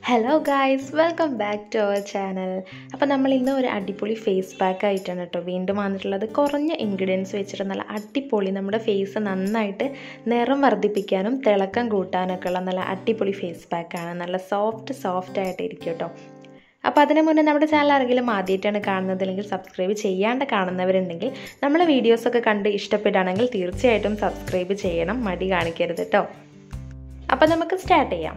hello guys welcome back to our channel അപ്പോൾ നമ്മൾ ഇന്ന് ഒരു അടിപൊളി ഫേസ് പാക്ക് ആയിട്ടാണ് കേട്ടോ വീണ്ടും വന്നിട്ടുള്ളത് കുറഞ്ഞ ഇൻഗ്രീഡിയൻസ് വെച്ചിട്ട് നല്ല അടിപൊളി നമ്മുടെ ഫേസ് നന്നായിട്ട് നിറം വർദ്ധിപ്പിക്കാനും തിളക്കം കൂട്ടാനൊക്കെ ഉള്ള നല്ല അടിപൊളി ഫേസ് പാക്കാണ് നല്ല സോഫ്റ്റ് സോഫ്റ്റ് ആയിട്ട് ഇരിക്കും കേട്ടോ അപ്പോൾ അതിന് മുന്നേ നമ്മുടെ ചാനൽ ആരെങ്കിലും ആദ്യമായിട്ടാണ് കാണുന്നതെങ്കിൽ സബ്സ്ക്രൈബ് ചെയ്യാണ്ട് കാണുന്നവരുണ്ടെങ്കിൽ നമ്മളെ വീഡിയോസൊക്കെ കണ്ട് ഇഷ്ടപ്പെടുകയാണെങ്കിൽ തീർച്ചയായിട്ടും സബ്സ്ക്രൈബ് ചെയ്യണം മടി കാണിക്കരുത് കേട്ടോ അപ്പോൾ നമുക്ക് സ്റ്റാർട്ട് ചെയ്യാം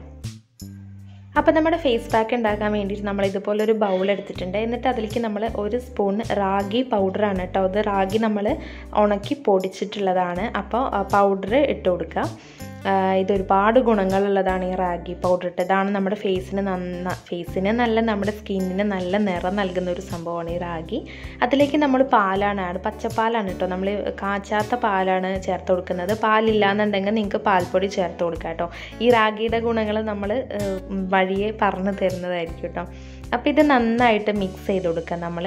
അപ്പോൾ നമ്മുടെ ഫേസ് പാക്ക് ഉണ്ടാക്കാൻ വേണ്ടിയിട്ട് നമ്മൾ ഇതുപോലെ ഒരു ബൗൾ എടുത്തിട്ടുണ്ട് എന്നിട്ട് അതിലേക്ക് നമ്മൾ ഒരു സ്പൂൺ റാഗി പൗഡറാണ് കേട്ടോ അത് റാഗി നമ്മൾ ഉണക്കി പൊടിച്ചിട്ടുള്ളതാണ് അപ്പോൾ പൗഡർ ഇട്ട് കൊടുക്കുക ഇതൊരുപാട് ഗുണങ്ങളുള്ളതാണ് ഈ റാഗി പൗഡർ ഇട്ട് ഇതാണ് നമ്മുടെ ഫേസിന് നന്ന ഫേസിന് നല്ല നമ്മുടെ സ്കിന്നിന് നല്ല നിറം നൽകുന്ന ഒരു സംഭവമാണ് ഈ റാഗി അതിലേക്ക് നമ്മൾ പാലാണ് ആഡ് പച്ചപ്പാലാണ് കേട്ടോ നമ്മൾ കാച്ചാത്ത പാലാണ് ചേർത്ത് കൊടുക്കുന്നത് പാലില്ലാന്നുണ്ടെങ്കിൽ നിങ്ങൾക്ക് പാൽപ്പൊടി ചേർത്ത് കൊടുക്കാം കേട്ടോ ഈ റാഗിയുടെ ഗുണങ്ങൾ നമ്മൾ വഴിയെ പറഞ്ഞു തരുന്നതായിരിക്കും കേട്ടോ അപ്പോൾ ഇത് നന്നായിട്ട് മിക്സ് ചെയ്ത് കൊടുക്കുക നമ്മൾ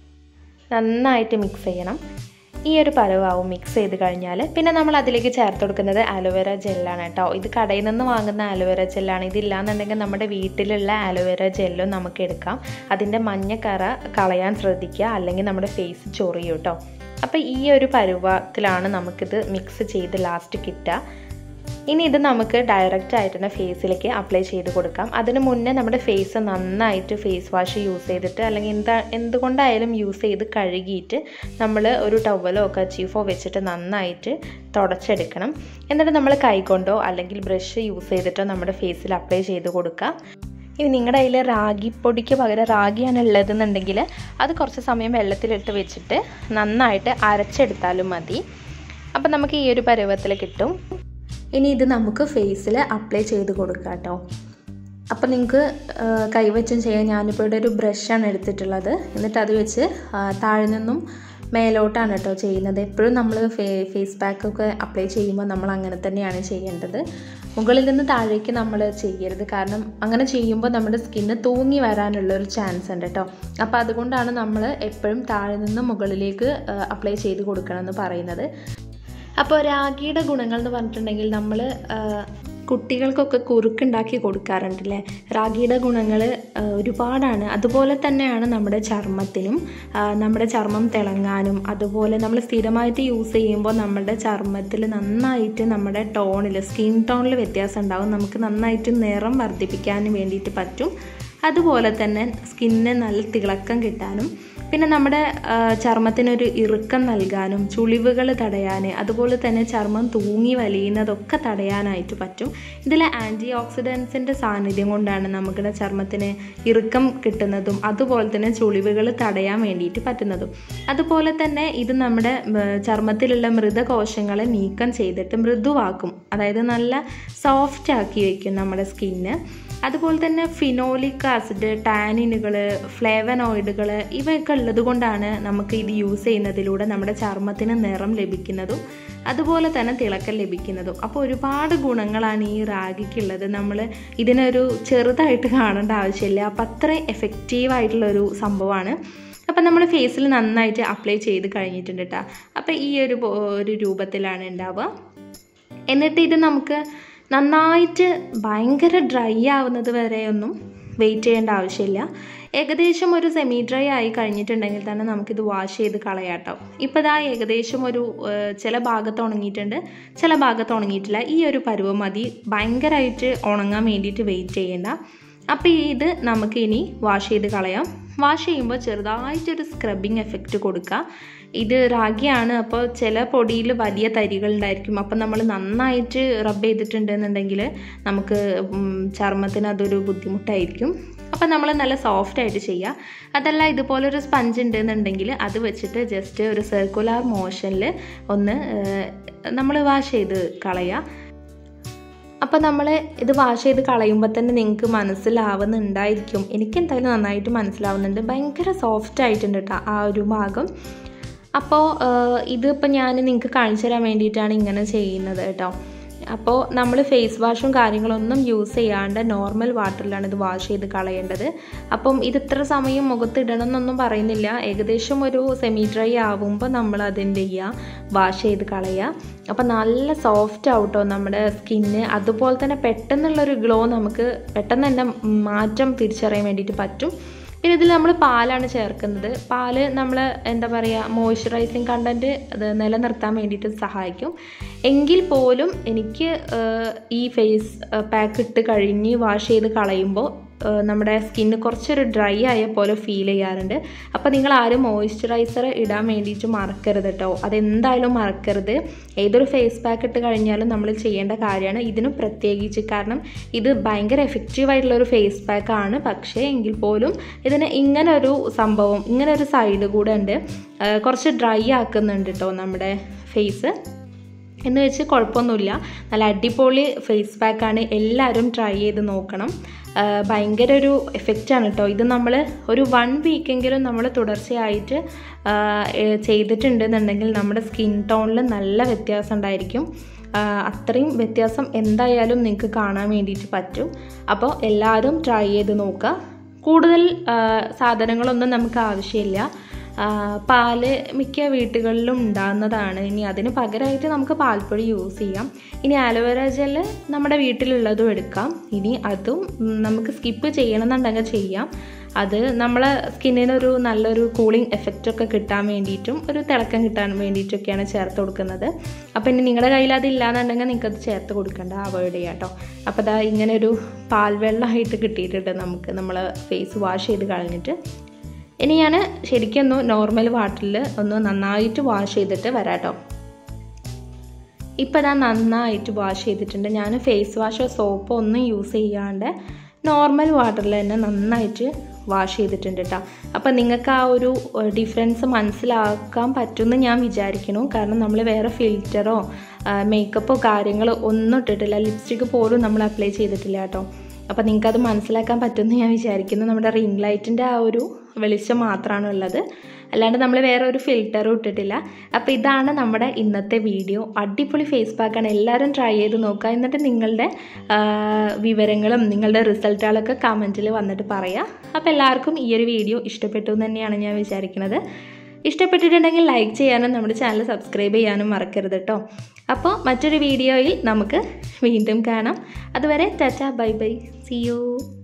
നന്നായിട്ട് മിക്സ് ചെയ്യണം ഈ ഒരു പരവാവും മിക്സ് ചെയ്ത് കഴിഞ്ഞാൽ പിന്നെ നമ്മൾ അതിലേക്ക് ചേർത്ത് കൊടുക്കുന്നത് അലോവേര ജെല്ലാണ് കേട്ടോ ഇത് കടയിൽ നിന്ന് വാങ്ങുന്ന അലോവേര ജെല്ലാണ് ഇതില്ലാന്നുണ്ടെങ്കിൽ നമ്മുടെ വീട്ടിലുള്ള അലോവേര ജെല്ലും നമുക്ക് എടുക്കാം അതിൻ്റെ മഞ്ഞക്കറ കളയാൻ ശ്രദ്ധിക്കുക അല്ലെങ്കിൽ നമ്മുടെ ഫേസ് ചൊറിയും കേട്ടോ അപ്പോൾ ഈ ഒരു പരുവത്തിലാണ് നമുക്കിത് മിക്സ് ചെയ്ത് ലാസ്റ്റ് കിട്ടുക ഇനി ഇത് നമുക്ക് ഡയറക്റ്റ് ആയിട്ട് തന്നെ ഫേസിലേക്ക് അപ്ലൈ ചെയ്ത് കൊടുക്കാം അതിന് മുന്നേ നമ്മുടെ ഫേസ് നന്നായിട്ട് ഫേസ് വാഷ് യൂസ് ചെയ്തിട്ട് അല്ലെങ്കിൽ എന്താ എന്തുകൊണ്ടായാലും യൂസ് ചെയ്ത് കഴുകിയിട്ട് നമ്മൾ ഒരു ടവലോ കച്ചീഫോ വെച്ചിട്ട് നന്നായിട്ട് തുടച്ചെടുക്കണം എന്നിട്ട് നമ്മൾ കൈകൊണ്ടോ അല്ലെങ്കിൽ ബ്രഷ് യൂസ് ചെയ്തിട്ടോ നമ്മുടെ ഫേസിൽ അപ്ലൈ ചെയ്ത് കൊടുക്കുക ഇനി നിങ്ങളുടെ കയ്യിൽ റാഗിപ്പൊടിക്ക് പകരം റാഗിയാണ് ഉള്ളതെന്നുണ്ടെങ്കിൽ അത് കുറച്ച് സമയം വെള്ളത്തിലിട്ട് വെച്ചിട്ട് നന്നായിട്ട് അരച്ചെടുത്താലും മതി അപ്പം നമുക്ക് ഈ ഒരു പരുവത്തിൽ കിട്ടും ഇനി ഇത് നമുക്ക് ഫേസിൽ അപ്ലൈ ചെയ്ത് കൊടുക്കാം കേട്ടോ അപ്പോൾ നിങ്ങൾക്ക് കൈവച്ചും ചെയ്യാം ഞാനിപ്പോൾ ഇവിടെ ഒരു ബ്രഷാണ് എടുത്തിട്ടുള്ളത് എന്നിട്ട് അത് വെച്ച് താഴെ നിന്നും മേലോട്ടാണ് കേട്ടോ ചെയ്യുന്നത് എപ്പോഴും നമ്മൾ ഫേ ഫേസ് പാക്കൊക്കെ അപ്ലൈ ചെയ്യുമ്പോൾ നമ്മൾ അങ്ങനെ തന്നെയാണ് ചെയ്യേണ്ടത് മുകളിൽ നിന്ന് താഴേക്ക് നമ്മൾ ചെയ്യരുത് കാരണം അങ്ങനെ ചെയ്യുമ്പോൾ നമ്മുടെ സ്കിന്ന് തൂങ്ങി വരാനുള്ള ഒരു ചാൻസ് ഉണ്ട് കേട്ടോ അപ്പോൾ അതുകൊണ്ടാണ് നമ്മൾ എപ്പോഴും താഴെ നിന്ന് മുകളിലേക്ക് അപ്ലൈ ചെയ്ത് കൊടുക്കണമെന്ന് പറയുന്നത് അപ്പോൾ രാഗിയുടെ ഗുണങ്ങൾ എന്ന് പറഞ്ഞിട്ടുണ്ടെങ്കിൽ നമ്മൾ കുട്ടികൾക്കൊക്കെ കുറുക്കുണ്ടാക്കി കൊടുക്കാറുണ്ടല്ലേ റാഗിയുടെ ഗുണങ്ങൾ ഒരുപാടാണ് അതുപോലെ തന്നെയാണ് നമ്മുടെ ചർമ്മത്തിനും നമ്മുടെ ചർമ്മം തിളങ്ങാനും അതുപോലെ നമ്മൾ സ്ഥിരമായിട്ട് യൂസ് ചെയ്യുമ്പോൾ നമ്മുടെ ചർമ്മത്തിൽ നന്നായിട്ട് നമ്മുടെ ടോണിൽ സ്കിൻ ടോണിൽ വ്യത്യാസം ഉണ്ടാകും നമുക്ക് നന്നായിട്ട് നിറം വർദ്ധിപ്പിക്കാനും വേണ്ടിയിട്ട് പറ്റും അതുപോലെ തന്നെ സ്കിന്നിന് നല്ല തിളക്കം കിട്ടാനും പിന്നെ നമ്മുടെ ചർമ്മത്തിനൊരു ഇറുക്കം നൽകാനും ചുളിവുകൾ തടയാൻ അതുപോലെ തന്നെ ചർമ്മം തൂങ്ങി വലിയുന്നതൊക്കെ തടയാനായിട്ട് പറ്റും ഇതിൽ ആൻറ്റി ഓക്സിഡൻസിൻ്റെ സാന്നിധ്യം കൊണ്ടാണ് നമ്മുടെ ചർമ്മത്തിന് ഇറുക്കം കിട്ടുന്നതും അതുപോലെ തന്നെ ചുളിവുകൾ തടയാൻ വേണ്ടിയിട്ട് പറ്റുന്നതും അതുപോലെ തന്നെ ഇത് നമ്മുടെ ചർമ്മത്തിലുള്ള മൃതകോശങ്ങളെ നീക്കം ചെയ്തിട്ട് മൃദുവാക്കും അതായത് നല്ല സോഫ്റ്റ് ആക്കി വയ്ക്കും നമ്മുടെ സ്കിന്ന് അതുപോലെ തന്നെ ഫിനോലിക് ആസിഡ് ടാനിനുകൾ ഫ്ലേവനോയിഡുകൾ ഇവയൊക്കെ ഉള്ളത് കൊണ്ടാണ് നമുക്ക് ഇത് യൂസ് ചെയ്യുന്നതിലൂടെ നമ്മുടെ ചർമ്മത്തിന് നിറം ലഭിക്കുന്നതും അതുപോലെ തന്നെ തിളക്കം ലഭിക്കുന്നതും അപ്പോൾ ഒരുപാട് ഗുണങ്ങളാണ് ഈ റാഗിക്കുള്ളത് നമ്മൾ ഇതിനൊരു ചെറുതായിട്ട് കാണേണ്ട ആവശ്യമില്ല അപ്പം അത്ര എഫക്റ്റീവായിട്ടുള്ളൊരു സംഭവമാണ് അപ്പം നമ്മൾ ഫേസിൽ നന്നായിട്ട് അപ്ലൈ ചെയ്ത് കഴിഞ്ഞിട്ടുണ്ട് കേട്ടോ അപ്പോൾ ഈ ഒരു ഒരു രൂപത്തിലാണ് ഉണ്ടാവുക എന്നിട്ട് ഇത് നമുക്ക് നന്നായിട്ട് ഭയങ്കര ഡ്രൈ ആവുന്നത് വരെയൊന്നും വെയിറ്റ് ചെയ്യേണ്ട ആവശ്യമില്ല ഏകദേശം ഒരു സെമി ഡ്രൈ ആയി കഴിഞ്ഞിട്ടുണ്ടെങ്കിൽ തന്നെ നമുക്കിത് വാഷ് ചെയ്ത് കളയാട്ടോ ഇപ്പോൾ ഇതാ ഏകദേശം ഒരു ചില ഭാഗത്ത് ഉണങ്ങിയിട്ടുണ്ട് ചില ഭാഗത്ത് ഉണങ്ങിയിട്ടില്ല ഈ ഒരു പരുവം മതി ഭയങ്കരമായിട്ട് ഉണങ്ങാൻ വേണ്ടിയിട്ട് വെയിറ്റ് ചെയ്യേണ്ട അപ്പോൾ ഇത് നമുക്ക് ഇനി വാഷ് ചെയ്ത് കളയാം വാഷ് ചെയ്യുമ്പോൾ ചെറുതായിട്ടൊരു സ്ക്രബിങ് എഫക്റ്റ് കൊടുക്കുക ഇത് റാഗിയാണ് അപ്പോൾ ചില പൊടിയിൽ വലിയ തരികൾ ഉണ്ടായിരിക്കും അപ്പം നമ്മൾ നന്നായിട്ട് റബ്ബ് ചെയ്തിട്ടുണ്ടെന്നുണ്ടെങ്കിൽ നമുക്ക് ചർമ്മത്തിന് അതൊരു ബുദ്ധിമുട്ടായിരിക്കും അപ്പം നമ്മൾ നല്ല സോഫ്റ്റ് ആയിട്ട് ചെയ്യുക അതല്ല ഇതുപോലൊരു സ്പഞ്ച് ഉണ്ടെന്നുണ്ടെങ്കിൽ അത് വെച്ചിട്ട് ജസ്റ്റ് ഒരു സർക്കുലാർ മോഷനിൽ ഒന്ന് നമ്മൾ വാഷ് ചെയ്ത് കളയുക അപ്പോൾ നമ്മൾ ഇത് വാഷ് ചെയ്ത് കളയുമ്പോൾ തന്നെ നിങ്ങൾക്ക് മനസ്സിലാവുന്നുണ്ടായിരിക്കും എനിക്ക് എന്തായാലും നന്നായിട്ട് മനസ്സിലാവുന്നുണ്ട് ഭയങ്കര സോഫ്റ്റ് ആയിട്ടുണ്ട് കേട്ടോ ആ ഒരു ഭാഗം അപ്പോൾ ഇതിപ്പോൾ ഞാൻ നിങ്ങൾക്ക് കാണിച്ചു തരാൻ വേണ്ടിയിട്ടാണ് ഇങ്ങനെ ചെയ്യുന്നത് കേട്ടോ അപ്പോൾ നമ്മൾ ഫേസ് വാഷും കാര്യങ്ങളൊന്നും യൂസ് ചെയ്യാണ്ട് നോർമൽ വാട്ടറിലാണ് ഇത് വാഷ് ചെയ്ത് കളയേണ്ടത് അപ്പം ഇത് ഇത്ര സമയം മുഖത്ത് ഇടണം എന്നൊന്നും പറയുന്നില്ല ഏകദേശം ഒരു സെമി ഡ്രൈ ആവുമ്പോൾ നമ്മൾ അതിൻ്റെ ചെയ്യുക വാഷ് ചെയ്ത് കളയുക അപ്പം നല്ല സോഫ്റ്റ് ആവട്ടോ നമ്മുടെ സ്കിന്ന് അതുപോലെ തന്നെ പെട്ടെന്നുള്ളൊരു ഗ്ലോ നമുക്ക് പെട്ടെന്ന് തന്നെ മാറ്റം തിരിച്ചറിയാൻ വേണ്ടിയിട്ട് പറ്റും പിന്നെ ഇതിൽ നമ്മൾ പാലാണ് ചേർക്കുന്നത് പാല് നമ്മൾ എന്താ പറയുക മോയ്സ്ചറൈസിങ് കണ്ടൻറ്റ് അത് നിലനിർത്താൻ വേണ്ടിയിട്ട് സഹായിക്കും എങ്കിൽ പോലും എനിക്ക് ഈ ഫേസ് പാക്ക് ഇട്ട് കഴിഞ്ഞ് വാഷ് ചെയ്ത് കളയുമ്പോൾ നമ്മുടെ സ്കിന്ന് കുറച്ചൊരു ഡ്രൈ ആയ പോലെ ഫീൽ ചെയ്യാറുണ്ട് അപ്പോൾ നിങ്ങൾ ആരും മോയ്സ്ചറൈസർ ഇടാൻ വേണ്ടിയിട്ട് മറക്കരുത് കേട്ടോ അതെന്തായാലും മറക്കരുത് ഏതൊരു ഫേസ് പാക്ക് ഇട്ട് കഴിഞ്ഞാലും നമ്മൾ ചെയ്യേണ്ട കാര്യമാണ് ഇതിനും പ്രത്യേകിച്ച് കാരണം ഇത് ഭയങ്കര എഫക്റ്റീവ് ആയിട്ടുള്ള ഒരു ഫേസ് പാക്ക് ആണ് പക്ഷേ എങ്കിൽ പോലും ഇതിന് ഇങ്ങനെ ഒരു സംഭവം ഇങ്ങനെ ഒരു സൈഡ് കൂടെ ഉണ്ട് കുറച്ച് ഡ്രൈ ആക്കുന്നുണ്ട് കേട്ടോ നമ്മുടെ ഫേസ് എന്ന് വെച്ച് കുഴപ്പമൊന്നുമില്ല നല്ല അടിപൊളി ഫേസ് പാക്കാണ് എല്ലാവരും ട്രൈ ചെയ്ത് നോക്കണം ഭയങ്കര ഒരു എഫക്റ്റാണ് കേട്ടോ ഇത് നമ്മൾ ഒരു വൺ വീക്കെങ്കിലും നമ്മൾ തുടർച്ചയായിട്ട് ചെയ്തിട്ടുണ്ടെന്നുണ്ടെങ്കിൽ നമ്മുടെ സ്കിൻ ടോണിൽ നല്ല വ്യത്യാസം ഉണ്ടായിരിക്കും അത്രയും വ്യത്യാസം എന്തായാലും നിങ്ങൾക്ക് കാണാൻ വേണ്ടിയിട്ട് പറ്റും അപ്പോൾ എല്ലാവരും ട്രൈ ചെയ്ത് നോക്കുക കൂടുതൽ സാധനങ്ങളൊന്നും നമുക്ക് ആവശ്യമില്ല പാല് മിക്ക വീട്ടുകളിലും ഉണ്ടാകുന്നതാണ് ഇനി അതിന് പകരമായിട്ട് നമുക്ക് പാൽപ്പൊടി യൂസ് ചെയ്യാം ഇനി ആലോവേര ജെല്ല് നമ്മുടെ വീട്ടിലുള്ളതും എടുക്കാം ഇനി അതും നമുക്ക് സ്കിപ്പ് ചെയ്യണമെന്നുണ്ടെങ്കിൽ ചെയ്യാം അത് നമ്മളെ സ്കിന്നിനൊരു നല്ലൊരു കൂളിംഗ് എഫക്റ്റ് ഒക്കെ കിട്ടാൻ വേണ്ടിയിട്ടും ഒരു തിളക്കം കിട്ടാൻ വേണ്ടിയിട്ടൊക്കെയാണ് ചേർത്ത് കൊടുക്കുന്നത് അപ്പോൾ ഇനി നിങ്ങളുടെ കയ്യിൽ അതില്ലാന്നുണ്ടെങ്കിൽ നിങ്ങൾക്ക് അത് ചേർത്ത് കൊടുക്കണ്ട അവോയ്ഡ് ചെയ്യാം കേട്ടോ അപ്പോൾ അതാ ഇങ്ങനെ ഒരു പാൽവെള്ളമായിട്ട് കിട്ടിയിട്ടുണ്ട് നമുക്ക് നമ്മൾ ഫേസ് വാഷ് ചെയ്ത് കളഞ്ഞിട്ട് ഇനി ഞാൻ ശരിക്കും ഒന്ന് നോർമൽ വാട്ടറിൽ ഒന്ന് നന്നായിട്ട് വാഷ് ചെയ്തിട്ട് വരാം കേട്ടോ ഇപ്പം ഞാൻ നന്നായിട്ട് വാഷ് ചെയ്തിട്ടുണ്ട് ഞാൻ ഫേസ് വാഷോ സോപ്പോ ഒന്നും യൂസ് ചെയ്യാണ്ട് നോർമൽ വാട്ടറിൽ തന്നെ നന്നായിട്ട് വാഷ് ചെയ്തിട്ടുണ്ട് കേട്ടോ അപ്പം നിങ്ങൾക്ക് ആ ഒരു ഡിഫറൻസ് മനസ്സിലാക്കാൻ പറ്റുമെന്ന് ഞാൻ വിചാരിക്കുന്നു കാരണം നമ്മൾ വേറെ ഫിൽറ്ററോ മേക്കപ്പോ കാര്യങ്ങളോ ഒന്നും ഇട്ടിട്ടില്ല ലിപ്സ്റ്റിക്ക് പോലും നമ്മൾ അപ്ലൈ ചെയ്തിട്ടില്ല കേട്ടോ അപ്പോൾ നിങ്ങൾക്കത് മനസ്സിലാക്കാൻ പറ്റുമെന്ന് ഞാൻ വിചാരിക്കുന്നു നമ്മുടെ റിംഗ് ലൈറ്റിൻ്റെ ആ ഒരു വെളിച്ചം മാത്രമാണ് ഉള്ളത് അല്ലാണ്ട് നമ്മൾ വേറെ ഒരു ഫിൽറ്ററും ഇട്ടിട്ടില്ല അപ്പോൾ ഇതാണ് നമ്മുടെ ഇന്നത്തെ വീഡിയോ അടിപൊളി ഫേസ് പാക്കാണ് എല്ലാവരും ട്രൈ ചെയ്ത് നോക്കുക എന്നിട്ട് നിങ്ങളുടെ വിവരങ്ങളും നിങ്ങളുടെ റിസൾട്ടുകളൊക്കെ കമൻറ്റിൽ വന്നിട്ട് പറയാം അപ്പോൾ എല്ലാവർക്കും ഈ ഒരു വീഡിയോ ഇഷ്ടപ്പെട്ടു എന്ന് തന്നെയാണ് ഞാൻ വിചാരിക്കുന്നത് ഇഷ്ടപ്പെട്ടിട്ടുണ്ടെങ്കിൽ ലൈക്ക് ചെയ്യാനും നമ്മുടെ ചാനൽ സബ്സ്ക്രൈബ് ചെയ്യാനും മറക്കരുത് കേട്ടോ അപ്പോൾ മറ്റൊരു വീഡിയോയിൽ നമുക്ക് വീണ്ടും കാണാം അതുവരെ tata bye bye see U